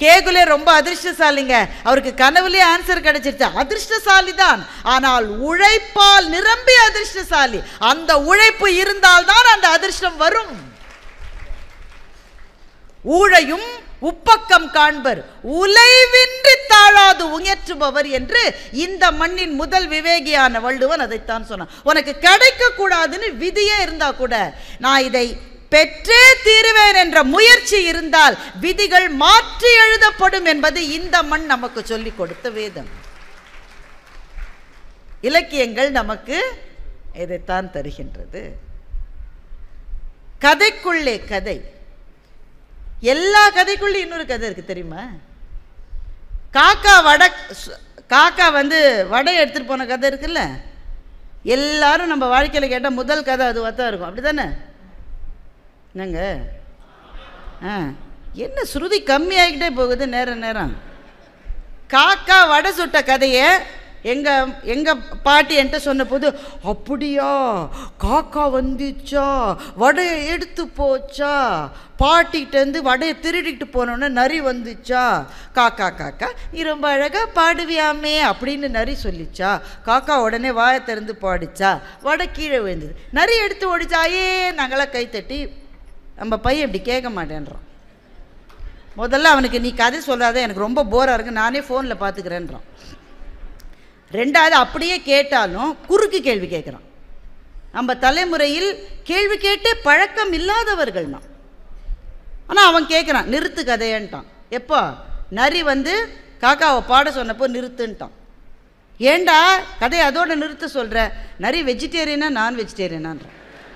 கேகுலே ரொம்ப அதிர்ஷ்டசாலிங்க அவருக்கு கனவுலயே ஆன்சர் கிடைச்சிருச்சு அதிர்ஷ்டசாலி தான் ஆனால் உழைப்பால் நிரம்பி அதிர்ஷ்டசாலி அந்த உழைப்பு இருந்தால்தான் அந்த அதிர்ஷ்டம் வரும் ஊழையும் உப்பக்கம் காண்பர் உலைவின்றி தாழாது உயற்றுபவர் என்று இந்த மண்ணின் முதல் விவேகியான வள்ளுவன் அதைத்தான் சொன்னான் உனக்கு கிடைக்க கூடாதுன்னு விதியே இருந்தா கூட நான் இதை பெற்றே தீருவேன் என்ற முயற்சி இருந்தால் விதிகள் மாற்றி எழுதப்படும் என்பது இந்த மண் நமக்கு சொல்லிக் கொடுத்த வேதம் இலக்கியங்கள் நமக்கு இதைத்தான் தருகின்றது கதைக்குள்ளே கதை எல்லா கதைக்குள்ளேயும் இன்னொரு கதை இருக்கு தெரியுமா காக்கா வடை சு- காக்கா வந்து வடை எடுத்துட்டு போன கதை இருக்குல்ல எல்லாரும் நம்ம வாழ்க்கையில் கேட்டால் முதல் கதை அதுவாக தான் இருக்கும் அப்படி தானே என்னங்க ஆ என்ன ஸ்ருதி கம்மியாகிக்கிட்டே போகுது நேரம் நேரம் காக்கா வடை சுட்ட கதையை எங்கள் எங்கள் பாட்டி என்கிட்ட சொன்னபோது அப்படியா காக்கா வந்துச்சா வடையை எடுத்து போச்சா பாட்டிகிட்டேருந்து வடையை திருடிட்டு போனோன்னே நரி வந்துச்சா காக்கா காக்கா நீ ரொம்ப அழகாக பாடுவியாமே அப்படின்னு நரி சொல்லிச்சா காக்கா உடனே வாயை திறந்து பாடிச்சா வடை கீழே விழுந்தது நரி எடுத்து ஓடிச்சா ஏ நாங்களாம் கைத்தட்டி நம்ம பையன் இப்படி கேட்க மாட்டேன்றோம் முதல்ல அவனுக்கு நீ கதை சொல்லாத எனக்கு ரொம்ப போராக இருக்கு நானே ஃபோனில் பார்த்துக்கிறேன்றான் ரெண்டாவது அப்படியே கேட்டாலும் குறுக்கு கேள்வி கேட்குறான் நம்ம தலைமுறையில் கேள்வி கேட்டே பழக்கம் இல்லாதவர்கள் நான் ஆனால் அவன் கேட்குறான் நிறுத்து கதையன்ட்டான் எப்போ நரி வந்து காக்காவை பாட சொன்னப்போ நிறுத்துன்ட்டான் ஏண்டா கதையை அதோட நிறுத்த சொல்கிற நரி வெஜிடேரியனா நான் வெஜிடேரியனான்றான்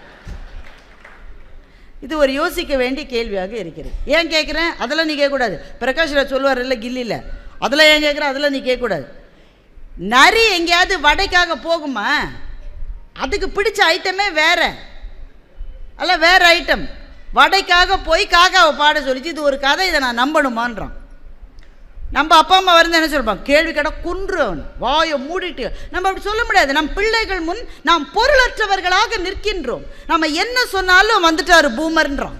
இது ஒரு யோசிக்க வேண்டிய கேள்வியாக இருக்கிறது ஏன் கேட்குறேன் அதெல்லாம் நீ கேட்கக்கூடாது பிரகாஷ் ராஜ் சொல்லுவார் இல்லை கில்லியில் அதெல்லாம் ஏன் கேட்குற அதெல்லாம் நீ கேட்கக்கூடாது நரி எங்கேயாவது வடைக்காக போகுமா அதுக்கு பிடிச்ச ஐட்டமே வேற அல்ல வேற ஐட்டம் வடைக்காக போய் காக்காவை பாட சொல்லிச்சு இது ஒரு கதை இதை நான் நம்பணுமான்றான் நம்ம அப்பா அம்மா வந்து என்ன சொல்லுவாங்க கேள்வி கேட்டால் குன்று அவன் வாயை மூடிட்டு நம்ம அப்படி சொல்ல முடியாது நம் பிள்ளைகள் முன் நாம் பொருளற்றவர்களாக நிற்கின்றோம் நம்ம என்ன சொன்னாலும் வந்துட்டாரு பூமர்ன்றான்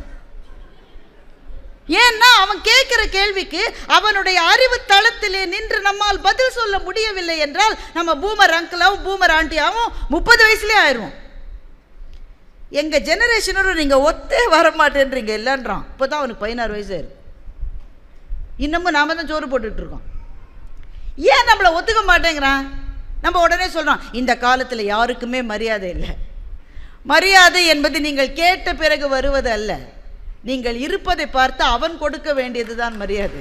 ஏன்னா அவன் கேட்கிற கேள்விக்கு அவனுடைய அறிவு தளத்திலே நின்று நம்மால் பதில் சொல்ல முடியவில்லை என்றால் நம்ம பூமர் அங்கிளாவும் பூமர் ஆண்டியாவும் முப்பது வயசுலேயே ஆயிடுவோம் எங்க ஜெனரேஷனோட நீங்க ஒத்தே வர மாட்டேன்றீங்க இல்லைன்றான் இப்போ தான் அவனுக்கு பதினாறு வயசு ஆயிருக்கு இன்னமும் நாம தான் சோறு போட்டுட்டு இருக்கோம் ஏன் நம்மளை ஒத்துக்க மாட்டேங்கிறான் நம்ம உடனே சொல்றோம் இந்த காலத்தில் யாருக்குமே மரியாதை இல்லை மரியாதை என்பது நீங்கள் கேட்ட பிறகு வருவது அல்ல நீங்கள் இருப்பதை பார்த்து அவன் கொடுக்க வேண்டியதுதான் மரியாதை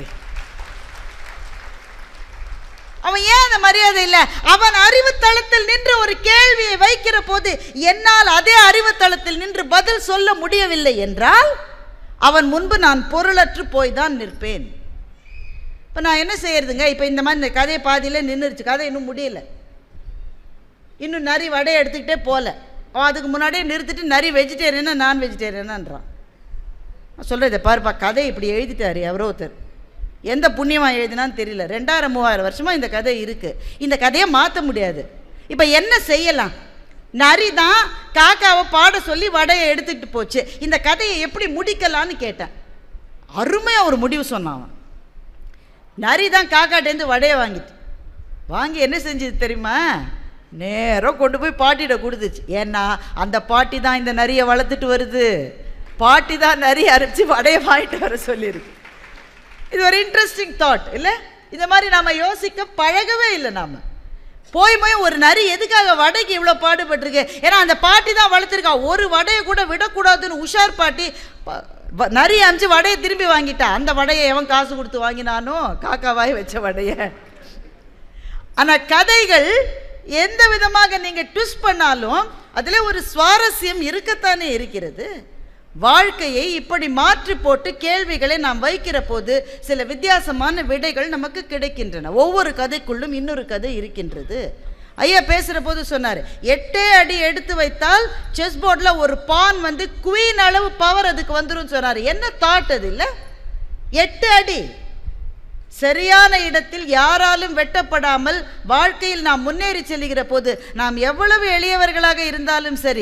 அவன் ஏன் அந்த மரியாதை இல்லை அவன் அறிவுத்தளத்தில் நின்று ஒரு கேள்வியை வைக்கிற போது என்னால் அதே அறிவுத்தளத்தில் நின்று பதில் சொல்ல முடியவில்லை என்றால் அவன் முன்பு நான் பொருளற்று போய் தான் நிற்பேன் இப்போ நான் என்ன செய்யறதுங்க இப்போ இந்த மாதிரி இந்த கதையை பாதியில் நின்றுருச்சு கதை இன்னும் முடியல இன்னும் நரி வடையை எடுத்துக்கிட்டே போகல அவன் அதுக்கு முன்னாடியே நிறுத்திட்டு நரி வெஜிடேரியனா நான் வெஜிடேரியனான்றான் நான் சொல்கிறேன் இதை பாருப்பா கதை இப்படி எழுதிட்டாரு எவரோ ஒருத்தர் எந்த புண்ணியமாக எழுதினான்னு தெரியல ரெண்டாயிரம் மூவாயிரம் வருஷமாக இந்த கதை இருக்குது இந்த கதையை மாற்ற முடியாது இப்போ என்ன செய்யலாம் நரி தான் காக்காவை பாட சொல்லி வடையை எடுத்துக்கிட்டு போச்சு இந்த கதையை எப்படி முடிக்கலான்னு கேட்டேன் அருமையாக ஒரு முடிவு சொன்னான் அவன் நரி தான் காக்காட்டேருந்து வடையை வாங்கிட்டு வாங்கி என்ன செஞ்சது தெரியுமா நேரம் கொண்டு போய் பாட்டிகிட்ட கொடுத்துச்சு ஏன்னா அந்த பாட்டி தான் இந்த நரியை வளர்த்துட்டு வருது பாட்டி தான் நரி அரைச்சி வடையை வாங்கிட்டு வர சொல்லியிருக்கு இது ஒரு இன்ட்ரெஸ்டிங் தாட் இல்லை இந்த மாதிரி நாம் யோசிக்க பழகவே இல்லை நாம் போய் போய் ஒரு நரி எதுக்காக வடைக்கு இவ்வளோ பாடுபட்டிருக்கு ஏன்னா அந்த பாட்டி தான் வளர்த்துருக்கா ஒரு வடையை கூட விடக்கூடாதுன்னு உஷார் பாட்டி ப- வ- நரி அமிச்சு வடையை திரும்பி வாங்கிட்டா அந்த வடையை எவன் காசு கொடுத்து வாங்கினானோ காக்காவாய் வச்ச வடையை ஆனால் கதைகள் எந்த விதமாக நீங்கள் ட்விஸ்ட் பண்ணாலும் அதில் ஒரு சுவாரஸ்யம் இருக்கத்தானே இருக்கிறது வாழ்க்கையை இப்படி மாற்றி போட்டு கேள்விகளை நாம் வைக்கிற போது சில வித்தியாசமான விடைகள் நமக்கு கிடைக்கின்றன ஒவ்வொரு கதைக்குள்ளும் இன்னொரு கதை இருக்கின்றது ஐயா பேசுகிற போது சொன்னார் எட்டே அடி எடுத்து வைத்தால் செஸ் போர்டில் ஒரு பான் வந்து குவீன் அளவு பவர் அதுக்கு வந்துரும் சொன்னார் என்ன தாட் அது இல்லை எட்டு அடி சரியான இடத்தில் யாராலும் வெட்டப்படாமல் வாழ்க்கையில் நாம் முன்னேறி செல்லுகிற போது நாம் எவ்வளவு எளியவர்களாக இருந்தாலும் சரி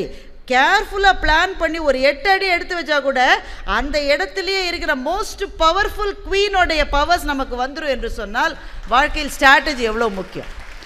கேர்ஃபுல்லாக பிளான் பண்ணி ஒரு எட்டு அடி எடுத்து வச்சா கூட அந்த இடத்துலயே இருக்கிற மோஸ்ட் பவர்ஃபுல் குவீனோடைய பவர்ஸ் நமக்கு வந்துடும் என்று சொன்னால் வாழ்க்கையில் ஸ்ட்ராட்டஜி எவ்வளோ முக்கியம்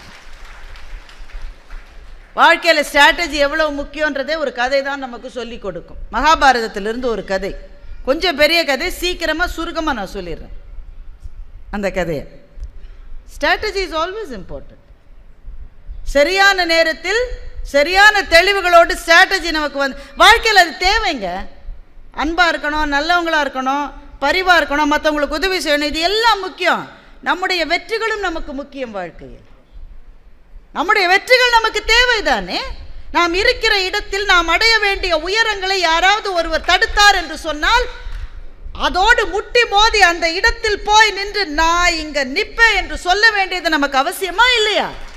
வாழ்க்கையில் ஸ்ட்ராட்டஜி எவ்வளோ முக்கியன்றதே ஒரு கதை தான் நமக்கு சொல்லி கொடுக்கும் மகாபாரதத்திலிருந்து ஒரு கதை கொஞ்சம் பெரிய கதை சீக்கிரமாக சுருக்கமாக நான் சொல்லிடுறேன் அந்த கதையை ஸ்ட்ராட்டஜி இஸ் ஆல்வேஸ் இம்பார்ட்டன்ட் சரியான நேரத்தில் சரியான தெளிவுகளோடு ஸ்ட்ராட்டஜி நமக்கு வந்து வாழ்க்கையில் அது தேவைங்க அன்பாக இருக்கணும் நல்லவங்களாக இருக்கணும் பரிவாக இருக்கணும் மற்றவங்களுக்கு உதவி செய்யணும் இது எல்லாம் முக்கியம் நம்முடைய வெற்றிகளும் நமக்கு முக்கியம் வாழ்க்கையில் நம்முடைய வெற்றிகள் நமக்கு தேவைதானே நாம் இருக்கிற இடத்தில் நாம் அடைய வேண்டிய உயரங்களை யாராவது ஒருவர் தடுத்தார் என்று சொன்னால் அதோடு முட்டி மோதி அந்த இடத்தில் போய் நின்று நான் இங்க நிப்பேன் என்று சொல்ல வேண்டியது நமக்கு அவசியமா இல்லையா